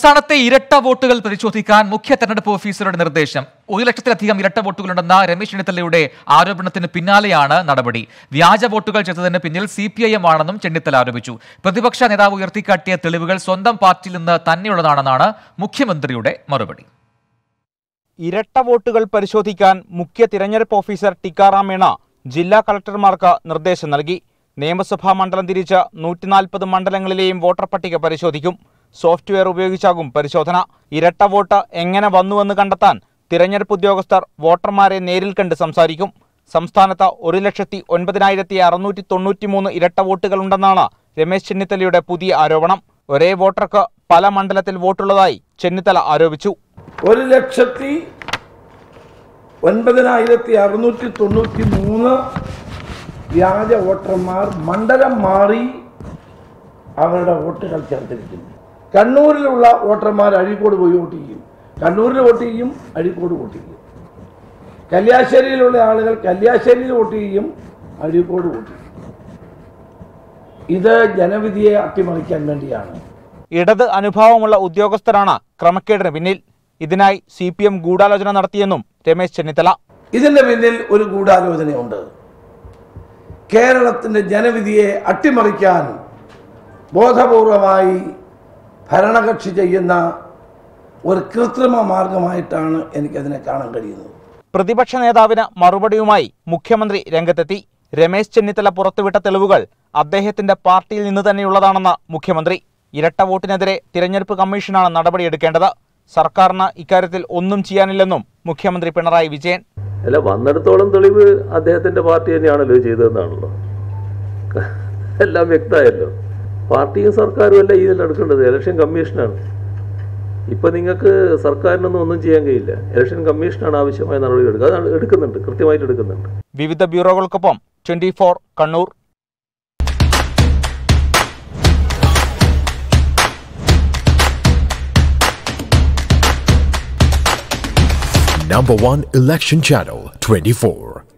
സംസ്ഥാനത്തെ ഇരട്ട വോട്ടുകൾ പരിശോധിക്കാൻ മുഖ്യ തെരഞ്ഞെടുപ്പ് ഓഫീസറുടെ നിർദ്ദേശം ഒരു ലക്ഷത്തിലധികം ഇരട്ട വോട്ടുകളുണ്ടെന്ന രമേശ് ചെന്നിത്തലയുടെ ആരോപണത്തിന് പിന്നാലെയാണ് നടപടി വ്യാജ വോട്ടുകൾ ചെയ്തതിന് പിന്നിൽ സി പി ഐ എം ആണെന്നും ചെന്നിത്തല ആരോപിച്ചു പ്രതിപക്ഷ നേതാവ് ഉയർത്തിക്കാട്ടിയ തെളിവുകൾ സ്വന്തം പാർട്ടിയിൽ നിന്ന് തന്നെയുള്ളതാണെന്നാണ് മുഖ്യമന്ത്രിയുടെ മറുപടി ഇരട്ട വോട്ടുകൾ പരിശോധിക്കാൻ മുഖ്യ തിരഞ്ഞെടുപ്പ് ഓഫീസർ ടിക്കാറാം മീണ ജില്ലാ കളക്ടർമാർക്ക് നിർദ്ദേശം നൽകി നിയമസഭാ മണ്ഡലം തിരിച്ച് നൂറ്റി നാൽപ്പത് മണ്ഡലങ്ങളിലെയും വോട്ടർ പട്ടിക പരിശോധിക്കും സോഫ്റ്റ്വെയർ ഉപയോഗിച്ചാകും പരിശോധന ഇരട്ട വോട്ട് എങ്ങനെ വന്നുവെന്ന് കണ്ടെത്താൻ തിരഞ്ഞെടുപ്പ് ഉദ്യോഗസ്ഥർ വോട്ടർമാരെ നേരിൽ കണ്ട് സംസാരിക്കും സംസ്ഥാനത്ത് ഒരു ലക്ഷത്തി ഒൻപതിനായിരത്തി അറുന്നൂറ്റി തൊണ്ണൂറ്റി മൂന്ന് ഇരട്ട വോട്ടുകളുണ്ടെന്നാണ് രമേശ് ചെന്നിത്തലയുടെ പുതിയ ആരോപണം ഒരേ വോട്ടർക്ക് പല മണ്ഡലത്തിൽ വോട്ടുള്ളതായി ചെന്നിത്തല ആരോപിച്ചു ഒരു ലക്ഷത്തി ഒൻപതിനായിരത്തി അറുന്നൂറ്റി തൊണ്ണൂറ്റി മൂന്ന് വ്യാജ വോട്ടർമാർ മണ്ഡലം മാറി അവരുടെ വോട്ടുകൾ ചേർത്തിരിക്കുന്നു കണ്ണൂരിലുള്ള വോട്ടർമാർ അഴീക്കോട് പോയി വോട്ട് ചെയ്യും കണ്ണൂരിൽ വോട്ട് ചെയ്യും അഴീക്കോട് വോട്ട് ചെയ്യും കല്യാശ്ശേരിയിലുള്ള ആളുകൾ കല്യാശ്ശേരിയിൽ വോട്ട് ചെയ്യും അഴീക്കോട് വോട്ട് ചെയ്യും ഇത് ജനവിധിയെ അട്ടിമറിക്കാൻ വേണ്ടിയാണ് ഇടത് അനുഭാവമുള്ള ഉദ്യോഗസ്ഥരാണ് ക്രമക്കേടിന് പിന്നിൽ ഇതിനായി സി പി എം ഗൂഢാലോചന നടത്തിയെന്നും രമേശ് ചെന്നിത്തല ഇതിന്റെ പിന്നിൽ ഒരു ഗൂഢാലോചനയുണ്ട് കേരളത്തിന്റെ ജനവിധിയെ അട്ടിമറിക്കാൻ ബോധപൂർവമായി ഭരണകക്ഷി ചെയ്യുന്ന ഒരു കൃത്രിമ മാർഗമായിട്ടാണ് എനിക്കതിനെ കാണാൻ കഴിയുന്നത് പ്രതിപക്ഷ നേതാവിന് മറുപടിയുമായി മുഖ്യമന്ത്രി രംഗത്തെത്തി രമേശ് ചെന്നിത്തല പുറത്തുവിട്ട തെളിവുകൾ അദ്ദേഹത്തിന്റെ പാർട്ടിയിൽ നിന്ന് തന്നെയുള്ളതാണെന്ന് മുഖ്യമന്ത്രി ഇരട്ട വോട്ടിനെതിരെ തിരഞ്ഞെടുപ്പ് കമ്മീഷനാണ് നടപടിയെടുക്കേണ്ടത് സർക്കാരിന് ഇക്കാര്യത്തിൽ ഒന്നും ചെയ്യാനില്ലെന്നും മുഖ്യമന്ത്രി പിണറായി വിജയൻ അല്ല വന്നിടത്തോളം തെളിവ് അദ്ദേഹത്തിന്റെ പാർട്ടി തന്നെയാണല്ലോ ഇത് ചെയ്തതെന്നാണല്ലോ എല്ലാം വ്യക്തമായല്ലോ പാർട്ടിയും സർക്കാരും അല്ല ഇതിൽ എടുക്കേണ്ടത് ഇലക്ഷൻ കമ്മീഷനാണ് ഇപ്പൊ നിങ്ങൾക്ക് സർക്കാരിനൊന്നും ഒന്നും ചെയ്യാൻ കഴിയില്ല ഇലക്ഷൻ കമ്മീഷനാണ് ആവശ്യമായ നടപടി എടുക്കുക അത് എടുക്കുന്നുണ്ട് കൃത്യമായിട്ട് എടുക്കുന്നുണ്ട് വിവിധ ബ്യൂറോകൾക്കൊപ്പം twenty Kannur Number one election channel 24.